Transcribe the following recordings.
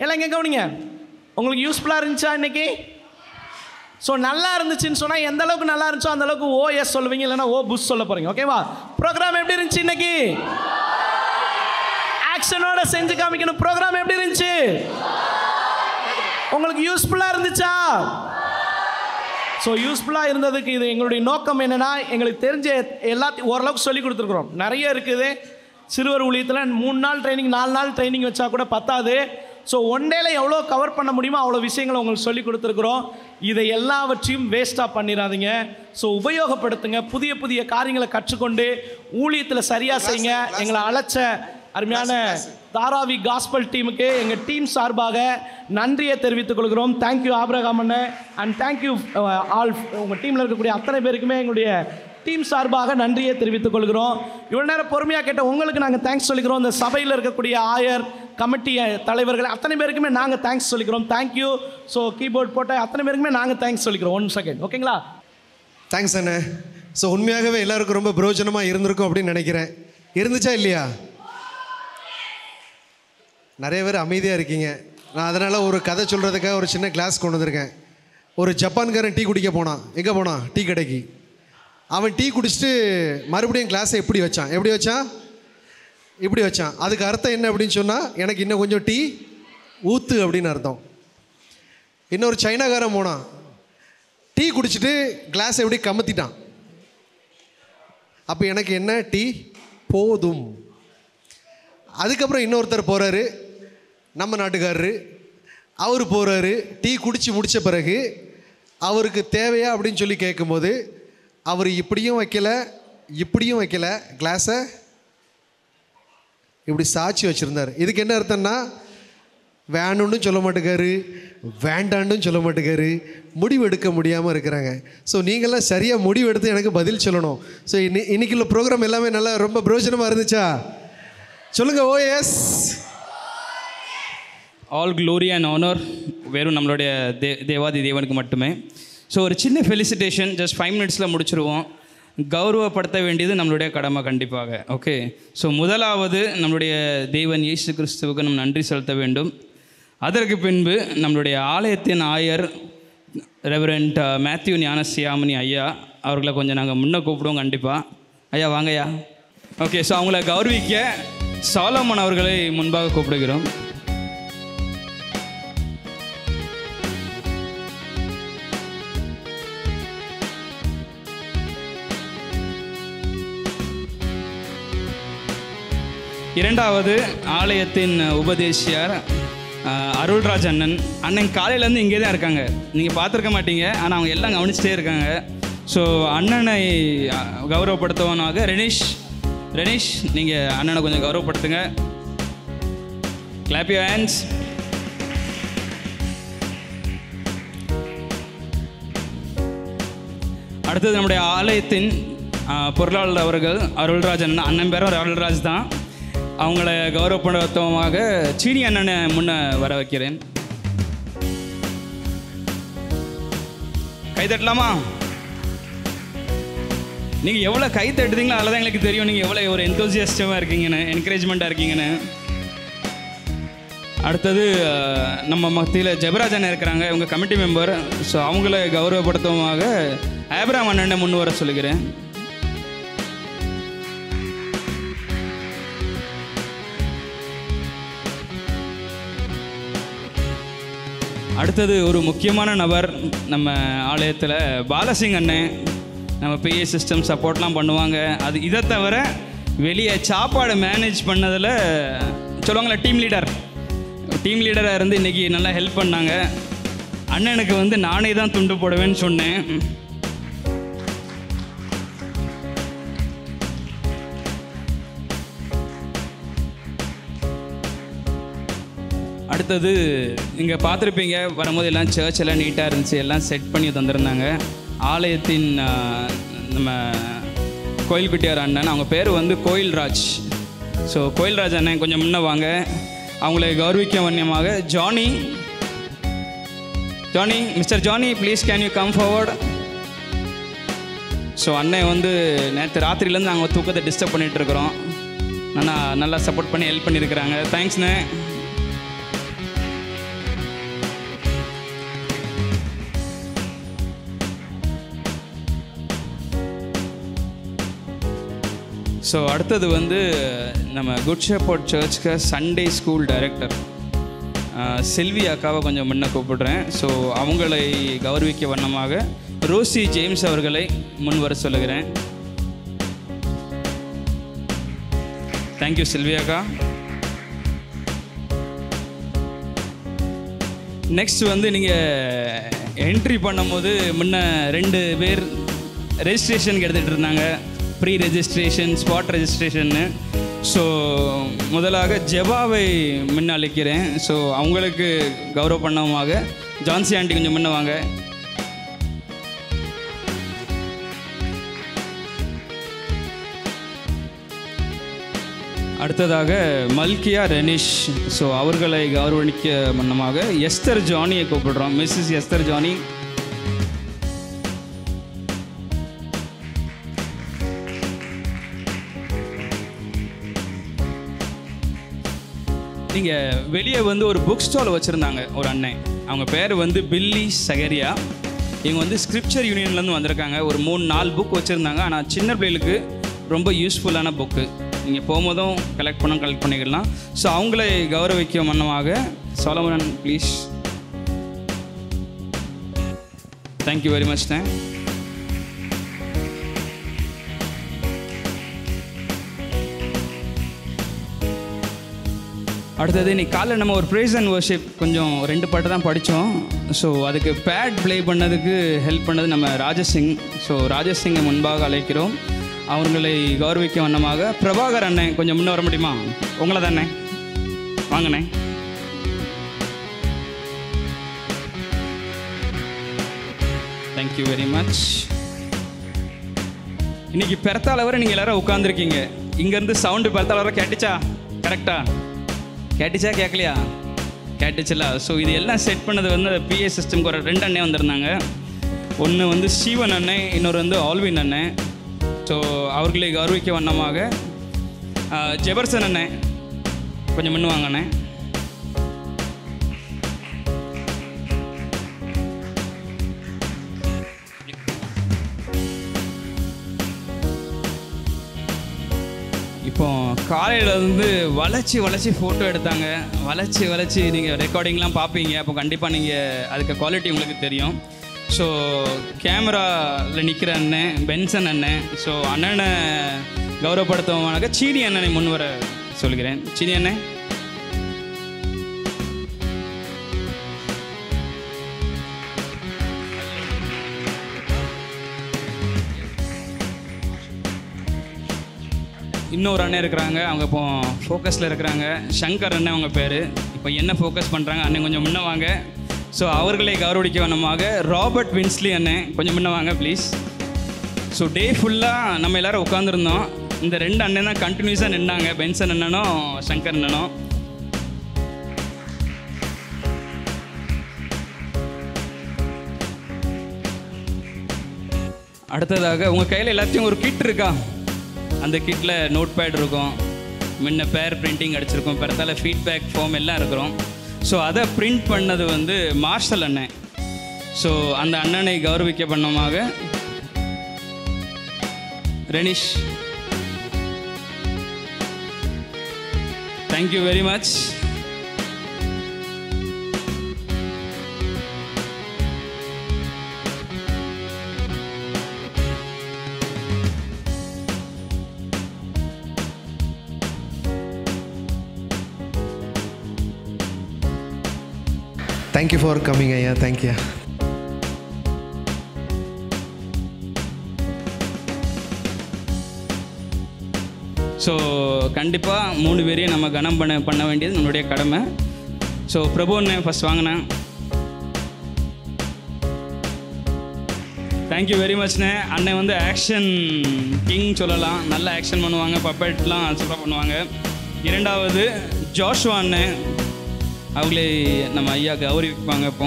எல்லாம் எங்கே கவனிங்க உங்களுக்கு யூஸ்ஃபுல்லாக இருந்துச்சா இன்னைக்கு ஸோ நல்லா இருந்துச்சுன்னு சொன்னால் எந்த அளவுக்கு நல்லா இருந்துச்சோ அந்த அளவுக்கு ஓ எஸ் சொல்லுவீங்க இல்லைன்னா ஓ புஷ் சொல்ல போகிறீங்க ஓகேவா ப்ரோக்ராம் எப்படி இருந்துச்சு இன்னைக்கு ஆக்ஷனோட செஞ்சு காமிக்கணும் ப்ரோக்ராம் எப்படி இருந்துச்சு உங்களுக்கு யூஸ்ஃபுல்லாக இருந்துச்சா ஸோ யூஸ்ஃபுல்லாக இருந்ததுக்கு இது எங்களுடைய நோக்கம் என்னென்னா எங்களுக்கு தெரிஞ்ச எல்லாத்தையும் ஓரளவுக்கு சொல்லி கொடுத்துருக்குறோம் நிறைய இருக்குது சிறுவர் ஊழியத்தில் மூணு நாள் ட்ரைனிங் நாலு நாள் ட்ரைனிங் வச்சா கூட பத்தாது ஸோ ஒன் டேல எவ்வளோ கவர் பண்ண முடியுமோ அவ்வளோ விஷயங்களை உங்களுக்கு சொல்லி கொடுத்துருக்குறோம் இதை எல்லாவற்றையும் வேஸ்ட்டாக பண்ணிடாதீங்க ஸோ உபயோகப்படுத்துங்க புதிய புதிய காரியங்களை கற்றுக்கொண்டு ஊழியத்தில் சரியாக செய்யுங்க எங்களை அழைச்ச அருமையான தாராவி காஸ்பல் டீமுக்கு எங்கள் டீம் சார்பாக நன்றியை தெரிவித்துக் கொள்கிறோம் தேங்க்யூ ஆபிரகாம் அண்ணன் அண்ட் தேங்க்யூ ஆல் உங்கள் டீமில் இருக்கக்கூடிய அத்தனை பேருக்குமே எங்களுடைய டீம் சார்பாக நன்றியை தெரிவித்துக் கொள்கிறோம் இவ்வளோ நேரம் பொறுமையாக கேட்ட உங்களுக்கு நாங்கள் தேங்க்ஸ் சொல்லிக்கிறோம் இந்த சபையில் இருக்கக்கூடிய ஆயர் கமிட்டி தலைவர்கள் அத்தனை பேருக்குமே நாங்கள் தேங்க்ஸ் சொல்லிக்கிறோம் தேங்க்யூ ஸோ கீபோர்ட் போட்ட அத்தனை பேருக்குமே நாங்கள் தேங்க்ஸ் சொல்லிக்கிறோம் ஒன் செகண்ட் ஓகேங்களா தேங்க்ஸ் அண்ணே ஸோ உண்மையாகவே எல்லாருக்கும் ரொம்ப பிரயோஜனமாக இருந்திருக்கும் அப்படின்னு நினைக்கிறேன் இருந்துச்சா இல்லையா நிறைய பேர் அமைதியாக இருக்கீங்க நான் அதனால் ஒரு கதை சொல்கிறதுக்காக ஒரு சின்ன கிளாஸ் கொண்டு வந்திருக்கேன் ஒரு ஜப்பான்காரன் டீ குடிக்க போனான் எங்கே போனான் டீ கடைக்கு அவன் டீ குடிச்சிட்டு மறுபடியும் கிளாஸை எப்படி வச்சான் எப்படி வச்சான் இப்படி வச்சான் அதுக்கு அர்த்தம் என்ன அப்படின்னு சொன்னால் எனக்கு இன்னும் கொஞ்சம் டீ ஊத்து அப்படின்னு அர்த்தம் இன்னொரு சைனாக்காரன் போனான் டீ குடிச்சிட்டு கிளாஸ் எப்படி கமத்திட்டான் அப்போ எனக்கு என்ன டீ போதும் அதுக்கப்புறம் இன்னொருத்தர் போகிறாரு நம்ம நாட்டுக்காரரு அவர் போகிறாரு டீ குடித்து முடித்த பிறகு அவருக்கு தேவையா அப்படின்னு சொல்லி கேட்கும்போது அவர் இப்படியும் வைக்கல இப்படியும் வைக்கல கிளாஸை இப்படி சாட்சி வச்சுருந்தார் இதுக்கு என்ன அர்த்தம்னா வேணும்னு சொல்ல மாட்டேங்காரு வேண்டான்னு சொல்ல மாட்டேங்காரு முடிவு எடுக்க முடியாமல் இருக்கிறாங்க ஸோ நீங்கள்லாம் சரியாக முடிவு எடுத்து எனக்கு பதில் சொல்லணும் ஸோ இன்னி இன்னைக்குள்ள ப்ரோக்ராம் எல்லாமே நல்லா ரொம்ப பிரயோஜனமாக இருந்துச்சா சொல்லுங்கள் oh yes all glory and honour வெறும் நம்மளுடைய தே தேவாதி தேவனுக்கு மட்டுமே ஸோ ஒரு சின்ன ஃபெலிசிட்டேஷன் ஜஸ்ட் ஃபைவ் மினிட்ஸில் முடிச்சிருவோம் கௌரவப்படுத்த வேண்டியது நம்மளுடைய கடமை கண்டிப்பாக ஓகே ஸோ முதலாவது நம்மளுடைய தேவன் இயேசு கிறிஸ்துவுக்கு நம்ம நன்றி செலுத்த வேண்டும் அதற்கு பின்பு நம்மளுடைய ஆலயத்தின் ஆயர் ரெவரண்ட் மேத்யூ ஞானசியாமணி ஐயா அவர்களை கொஞ்சம் நாங்கள் முன்ன கூப்பிடுவோம் கண்டிப்பாக ஐயா வாங்கய்யா ஓகே ஸோ அவங்கள கௌரவிக்க சாலமன் அவர்களை முன்பாக கூப்பிடுகிறோம் இரண்டாவது ஆலயத்தின் உபதேசியார் அஹ், அருள்ராஜ் அண்ணன் அண்ணன் காலையிலேருந்து இங்கே தான் இருக்காங்க நீங்கள் பார்த்துருக்க மாட்டீங்க ஆனால் அவங்க எல்லாம் கவனிச்சிட்டே இருக்காங்க ஸோ அண்ணனை அஹ், கௌரவப்படுத்துவனாக ரெனிஷ் ரெனிஷ் நீங்கள் அண்ணனை கொஞ்சம் கௌரவப்படுத்துங்க கிளாப் யூ ஹேண்ட்ஸ் அடுத்தது நம்முடைய ஆலயத்தின் ஆ, பொருளாளர் அவர்கள் அருள்ராஜ் அண்ணன் அண்ணன் பேரும் அருள்ராஜ் தான் அவங்கள கௌரவப்படுத்தமாக சீனி அண்ணனை முன்ன வர வைக்கிறேன் கை தட்டலாமா நீங்கள் எவ்வளோ கை தட்டுறீங்களோ அதில் தான் எங்களுக்கு தெரியும் நீங்கள் எவ்வளோ ஒரு என்தோசியஸ்டமாக இருக்கீங்கன்னு என்கரேஜ்மெண்ட்டாக இருக்கீங்கன்னு அடுத்தது அஹ், நம்ம மத்தியில் ஜெபராஜன் இருக்கிறாங்க இவங்க கமிட்டி மெம்பர் ஸோ அவங்கள கௌரவப்படுத்தமாக ஆப்ராம் அண்ணனை முன் வர சொல்லுகிறேன் அடுத்தது ஒரு முக்கியமான நபர் நம்ம ஆலயத்தில் பாலசிங் அண்ணன் நம்ம பிஏ சிஸ்டம் சப்போர்ட்லாம் பண்ணுவாங்க அது இதை தவிர வெளியே சாப்பாடு மேனேஜ் பண்ணதில் சொல்லுவாங்களே டீம் லீடர் டீம் லீடராக இருந்து இன்றைக்கி நல்லா ஹெல்ப் பண்ணாங்க அண்ணனுக்கு வந்து நானே தான் துண்டு போடுவேன்னு சொன்னேன் அடுத்தது இங்கே பார்த்துருப்பீங்க வரும்போது எல்லாம் சர்ச் எல்லாம் நீட்டாக இருந்துச்சு எல்லாம் செட் பண்ணி தந்திருந்தாங்க ஆலயத்தின் ஆ, நம்ம கோயில்குட்டியார் அண்ணன் அவங்க பேர் வந்து கோயில்ராஜ் ஸோ கோயில்ராஜ் அண்ணன் கொஞ்சம் முன்ன வாங்க அவங்களை கௌரவிக்க வண்யமாக Johnny Johnny mister Johnny please can you come forward so அண்ணன் வந்து நேற்று ராத்திரிலேருந்து நாங்கள் தூக்கத்தை டிஸ்டர்ப் பண்ணிகிட்டு இருக்கிறோம் நல்லா நல்லா சப்போர்ட் பண்ணி ஹெல்ப் பண்ணியிருக்கிறாங்க தேங்க்ஸ்ண்ணே ஸோ அடுத்தது வந்து நம்ம குட் ஷெப்பர்ட் சர்ச்சுக்கு சண்டே ஸ்கூல் டைரக்டர் செல்வி அக்காவை கொஞ்சம் முன்ன கூப்பிடுறேன் ஸோ அவங்களை கௌரவிக்க வண்ணமாக ரோசி ஜேம்ஸ் அவர்களை முன் வர சொல்லுகிறேன் தேங்க்யூ செல்வி அக்கா நெக்ஸ்ட் வந்து நீங்கள் என்ட்ரி பண்ணும்போது முன்ன ரெண்டு பேர் ரெஜிஸ்ட்ரேஷனுக்கு எடுத்துகிட்டு இருந்தாங்க ப்ரீ ரெஜிஸ்ட்ரேஷன் ஸ்பாட் ரெஜிஸ்ட்ரேஷன்னு ஸோ முதலாக ஜெபாவை முன்ன அழைக்கிறேன் ஸோ அவங்களுக்கு கௌரவ பண்ணமாக ஜான்சி ஆண்டி கொஞ்சம் முன்ன வாங்க அடுத்ததாக மல்கியா ரெனிஷ் ஸோ அவர்களை கௌரவணிக்க வண்ணமாக எஸ்தர் ஜானியை கூப்பிடுறோம் மிஸ்ஸஸ் எஸ்தர் ஜானி நீங்கள் வெளியே வந்து ஒரு புக் ஸ்டால் வச்சுருந்தாங்க ஒரு அண்ணன் அவங்க பேர் வந்து பில்லி சகரியா இவங்க வந்து ஸ்கிரிப்சர் யூனியன்லேருந்து வந்திருக்காங்க ஒரு மூணு நாலு புக் வச்சுருந்தாங்க ஆனால் சின்ன பிள்ளைகளுக்கு ரொம்ப யூஸ்ஃபுல்லான புக்கு நீங்கள் போகும்போதும் கலெக்ட் பண்ண கலெக்ட் பண்ணிக்கலாம் ஸோ அவங்களை கௌரவிக்க மன்னமாக Solomon please thank you very much thank அடுத்தது இன்னைக்கு காலைல நம்ம ஒரு ப்ரைஸ் அண்ட் வர்ஷிப் கொஞ்சம் ரெண்டு பாட்டு தான் படித்தோம் ஸோ அதுக்கு பேட் ப்ளே பண்ணதுக்கு ஹெல்ப் பண்ணது நம்ம ராஜசிங் ஸோ ராஜசிங்கை முன்பாக அழைக்கிறோம் அவர்களை கௌரவிக்க வண்ணமாக பிரபாகர் அண்ணன் கொஞ்சம் முன்ன வர முடியுமா உங்களை தானே வாங்கண்ணே தேங்க்யூ வெரி மச் இன்னைக்கு பெறத்தால வரை நீங்கள் எல்லாரும் உட்காந்துருக்கீங்க இங்கேருந்து சவுண்டு பெறத்தால வரை கேட்டுச்சா கரெக்டா கேட்டுச்சா கேட்கலையா கேட்டுச்சுல ஸோ இது எல்லாம் செட் பண்ணது வந்து பிஏ சிஸ்டம்க்கு ஒரு ரெண்டு அண்ணன் வந்திருந்தாங்க ஒன்று வந்து ஸ்டீவன் அண்ணன் இன்னொரு வந்து ஆல்வின் அண்ணன் ஸோ அவர்களை கௌரவிக்க வண்ணமாக ஆஹ், ஜெபர்சன் அண்ணன் கொஞ்சம் முன்னுவாங்க அண்ணன் இப்போ காலையில் வந்து வளைச்சி வளைச்சி ஃபோட்டோ எடுத்தாங்க வளைச்சி வளைச்சி நீங்கள் ரெக்கார்டிங்லாம் பார்ப்பீங்க அப்போ கண்டிப்பாக நீங்கள் அதுக்கு குவாலிட்டி உங்களுக்கு தெரியும் ஸோ கேமராவில் நிற்கிற அண்ணன் பென்சன் அண்ணன் ஸோ அண்ணனை கௌரவப்படுத்துவமாக சீனி அண்ணனை முன் வர சொல்கிறேன் சீனி அண்ணன் இன்னொரு அண்ணன் இருக்கிறாங்க அவங்க இப்போ ஃபோக்கஸில் இருக்கிறாங்க சங்கர் அண்ணன் அவங்க பேர் இப்போ என்ன ஃபோக்கஸ் பண்ணுறாங்க அண்ணன் கொஞ்சம் முன்ன வாங்க ஸோ அவர்களை கௌரவிக்க வண்ணமாக ராபர்ட் வின்ஸ்லி அண்ணன் கொஞ்சம் முன்ன வாங்க ப்ளீஸ் ஸோ டே ஃபுல்லாக நம்ம எல்லாரும் உட்காந்துருந்தோம் இந்த ரெண்டு அண்ணன் தான் கண்டினியூஸாக நின்னாங்க பென்சன் அண்ணனும் சங்கர் அண்ணனும் அடுத்ததாக உங்கள் கையில் எல்லாத்தையும் ஒரு கிட் இருக்கா அந்த கிட்டில் நோட் பேட் இருக்கும் முன்ன பேர் பிரிண்டிங் அடிச்சிருக்கோம் பிறத்தால ஃபீட்பேக் ஃபார்ம் எல்லாம் இருக்கிறோம் ஸோ அதை பிரிண்ட் பண்ணது வந்து மார்ஷல் அண்ணன் ஸோ அந்த அண்ணனை கௌரவிக்க பண்ணமாக Renish thank you very much thank you for coming ஐயா தேங்க்யூ ஸோ கண்டிப்பாக மூணு பேரையும் நம்ம கனம் பண்ண பண்ண வேண்டியது நம்மளுடைய கடமை ஸோ பிரபு அண்ணன் ஃபஸ்ட் வாங்கினேன் தேங்க்யூ வெரி மச்ண்ணே அண்ணன் வந்து ஆக்ஷன் கிங் சொல்லலாம் நல்ல ஆக்ஷன் பண்ணுவாங்க பப்பெட்லாம் சூப்பராக பண்ணுவாங்க இரண்டாவது ஜோஷ்வா அண்ணன் அவங்களே நம்ம ஐயா கௌரவிப்பாங்க இப்போ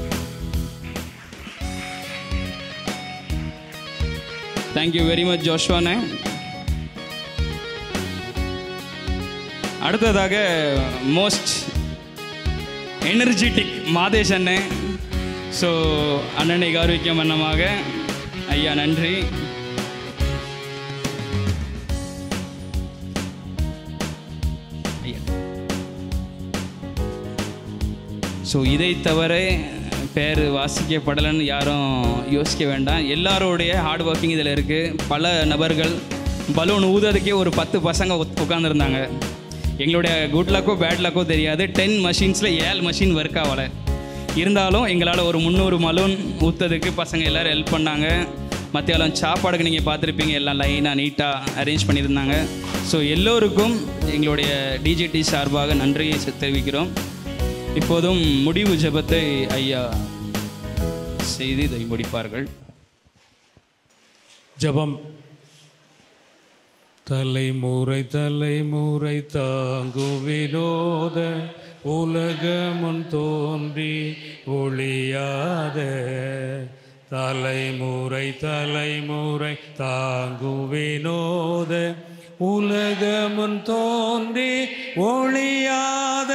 தேங்க்யூ வெரி மச் ஜோஷ்வா அண்ணன் அடுத்ததாக மோஸ்ட் எனர்ஜெட்டிக் மாதேஷ் அண்ணன் ஸோ அண்ணனை கௌரவிக்கும் வண்ணமாக ஐயா நன்றி ஸோ இதை தவிர பேர் வாசிக்கப்படலைன்னு யாரும் யோசிக்க வேண்டாம் எல்லாரோடைய ஹார்ட் ஒர்க்கிங் இதில் இருக்குது பல நபர்கள் பலூன் ஊதுறதுக்கே ஒரு பத்து பசங்க உட்காந்துருந்தாங்க எங்களுடைய குட் லக்கோ பேட் லக்கோ தெரியாது டென் மஷின்ஸில் ஏழு மஷின் ஒர்க் ஆகலை இருந்தாலும் எங்களால் ஒரு முந்நூறு மலூன் ஊற்றுறதுக்கு பசங்க எல்லோரும் ஹெல்ப் பண்ணாங்க மத்தியாலம் சாப்பாடுக்கு நீங்கள் பார்த்துருப்பீங்க எல்லாம் லைனாக நீட்டாக அரேஞ்ச் பண்ணியிருந்தாங்க ஸோ எல்லோருக்கும் எங்களுடைய டிஜிடி சார்பாக நன்றியை செ- தெரிவிக்கிறோம் இப்போதும் முடிவு ஜெபத்தை ஐயா செய்து இதை முடிப்பார்கள் ஜெபம் தலைமுறை தலைமுறை தாங்கு வினோத உலகமுன் தோன்றி ஒளியாத தலைமுறை தலைமுறை தாங்கு வினோத உலகமுன் தோன்றி ஒளியாத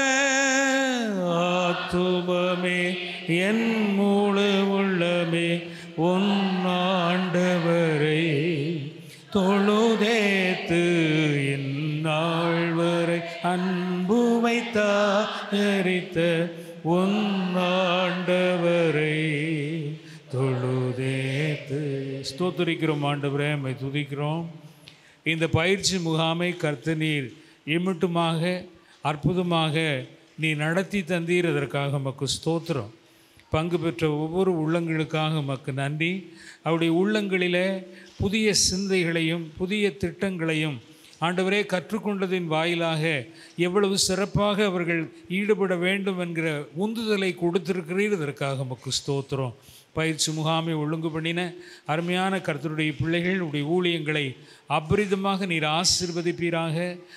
ஆத்துமமே என் முழு உள்ளமே உன் ஆண்டவரை தொழுதேத்து இந்நாள் வரை அன்பு வைத்தாரித்த உன் ஆண்டவரை தொழுதேத்து ஸ்தோத்திரிக்கிறோம் ஆண்டவரே உம்மை துதிக்கிறோம் இந்த பயிற்சி முகாமை கர்த்தநீர் இம்மட்டுமாக அற்புதமாக நீ நடத்தி தந்தீர் அதற்காக உமக்கு ஸ்தோத்திரம் பங்கு பெற்ற ஒவ்வொரு உள்ளங்களுக்காக உமக்கு நன்றி அவருடைய உள்ளங்களிலே புதிய சிந்தைகளையும் புதிய திட்டங்களையும் ஆண்டவரே கற்றுக்கொண்டதின் வாயிலாக எவ்வளவு சிறப்பாக அவர்கள் ஈடுபட வேண்டும் என்கிற உந்துதலை கொடுத்திருக்கிறீர் இதற்காக உமக்கு ஸ்தோத்திரம் பயிற்சி முகாமை ஒழுங்கு பண்ணின அருமையான கர்த்தருடைய பிள்ளைகள் உடைய ஊழியங்களை அபரிதமாக நீர் ஆசீர்வதிப்பீராக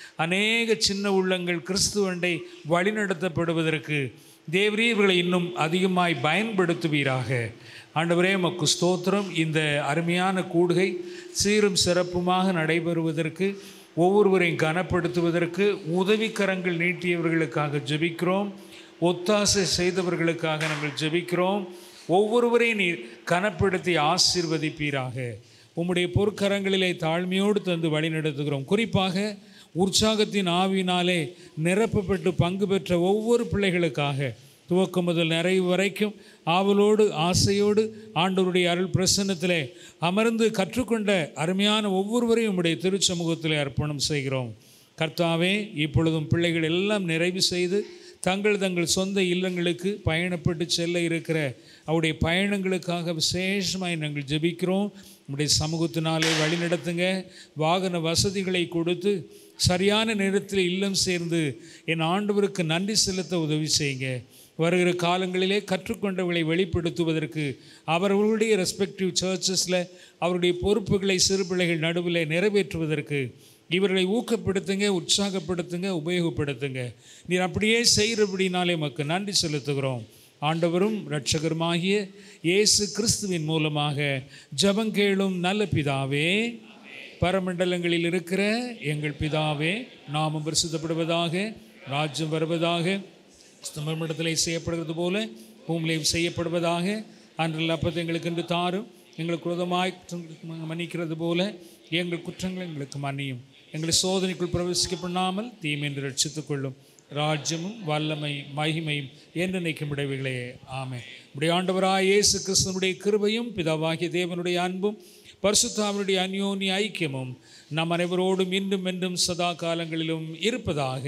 அநேக சின்ன உள்ளங்கள் கிறிஸ்துவண்டை வழிநடத்தப்படுவதற்கு தேவரே இவர்களை இன்னும் அதிகமாய் பயன்படுத்துவீராக ஆண்டவரே மக்கு ஸ்தோத்திரம் இந்த அருமையான கூடுகை சீரும் சிறப்புமாக நடைபெறுவதற்கு ஒவ்வொருவரையும் கனப்படுத்துவதற்கு உதவிக்கரங்கள் நீட்டியவர்களுக்காக ஜெபிக்கிறோம் ஒத்தாசை செய்தவர்களுக்காக நாங்கள் ஜெபிக்கிறோம் ஒவ்வொருவரையும் நீ கனப்படுத்தி ஆசீர்வதிப்பீராக உம்முடைய பொற்கரங்களிலே தாழ்மையோடு தந்து வழிநடத்துகிறோம் குறிப்பாக உற்சாகத்தின் ஆவியினாலே நிரப்பப்பட்டு பங்கு பெற்ற ஒவ்வொரு பிள்ளைகளுக்காக துவக்கம் முதல் நிறைவு வரைக்கும் ஆவலோடு ஆசையோடு ஆண்டவருடைய அருள் பிரசன்னத்திலே அமர்ந்து கற்றுக்கொண்ட அருமையான ஒவ்வொருவரையும் உம்முடைய திருச்சமூகத்திலே அர்ப்பணம் செய்கிறோம் கர்த்தாவே இப்பொழுதும் பிள்ளைகள் எல்லாம் நிறைவு செய்து தங்கள் தங்கள் சொந்த இல்லங்களுக்கு பயணப்பட்டு செல்ல இருக்கிற அவருடைய பயணங்களுக்காக விசேஷமாய் நாங்கள் ஜெபிக்கிறோம் உடைய சமூகத்தினாலே வழி நடத்துங்க வாகன வசதிகளை கொடுத்து சரியான நேரத்தில் இல்லம் சேர்ந்து என் ஆண்டவருக்கு நன்றி செலுத்த உதவி செய்யுங்க வருகிற காலங்களிலே கற்றுக்கொண்டவர்களை வெளிப்படுத்துவதற்கு அவர்களுடைய ரெஸ்பெக்டிவ் சர்ச்சஸில் அவருடைய பொறுப்புகளை சிறு பிள்ளைகள் நடுவில் நிறைவேற்றுவதற்கு இவர்களை ஊக்கப்படுத்துங்க உற்சாகப்படுத்துங்க உபயோகப்படுத்துங்க நீர் அப்படியே செய்கிறபடினாலே உமக்கு நன்றி செலுத்துகிறோம் ஆண்டவரும் இரட்சகருமாகிய இயேசு கிறிஸ்துவின் மூலமாக ஜபங்கேளும் நல்ல பிதாவே பரமண்டலங்களில் இருக்கிற எங்கள் பிதாவே நாமம் பரிசுத்தப்படுவதாக ராஜ்யம் வருவதாக ஸ்தம்பமிடத்திலே செய்யப்படுகிறது போல பூமியிலையும் செய்யப்படுவதாக அன்றில் அப்பத்தை எங்களுக்கு என்று தாரும் எங்களுக்கு குரோதமாய் குற்றங்களுக்கு மன்னிக்கிறது போல எங்கள் குற்றங்களை எங்களுக்கு மன்னியும் எங்களை சோதனைக்குள் பிரவேசிக்க பண்ணாமல் தீமென்று ரட்சித்துக் கொள்ளும் ராஜ்யமும் வல்லமை மகிமையும் என்று நினைக்கும் விடைவுகளே ஆமே உடைய ஆண்டவராய் இயேசு கிறிஸ்தனுடைய கிருபையும் பிதாவாகிய தேவனுடைய அன்பும் பரிசுத்தாவினுடைய அந்யோன்ய ஐக்கியமும் நம் அனைவரோடும் இன்றும் என்றும் சதா காலங்களிலும் இருப்பதாக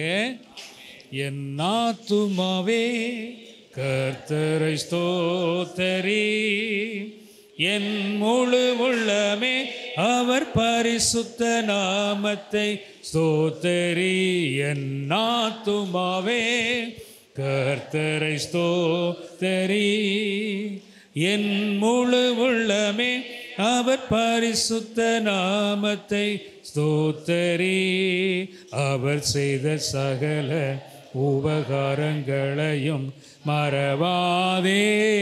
என் ஆத்துமாவே கர்த்தரை ஸ்தோத்தரி என் முழு உள்ளமே அவர் பரிசுத்த நாமத்தை ஸ்தோத்தரி என் ஆத்துமாவே கர்த்தரை ஸ்தோத்தரி என் முழு உள்ளமே அவர் பரிசுத்த நாமத்தை ஸ்தோத்தரி அவர் செய்த சகல உபகாரங்களையும் மறவாதே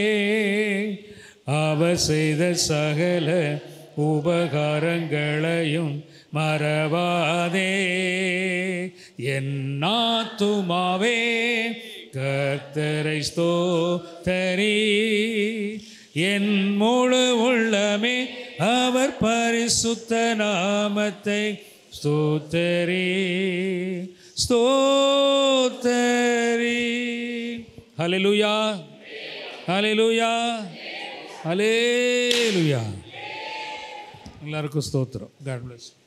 அவர் செய்த சகல உபகாரங்களையும் மறவாதே என் ஆத்துமாவே கர்த்தரை ஸ்தோத்தரி என் முழு உள்ளமே அவர் பரிசுத்த நாமத்தை ஸ்தோத்தரி ஸ்தோத்தரி ஹalleluya ஹalleluya ஹalleluya எல்லாருக்கும் ஸ்தோத்திரம் காட் bless you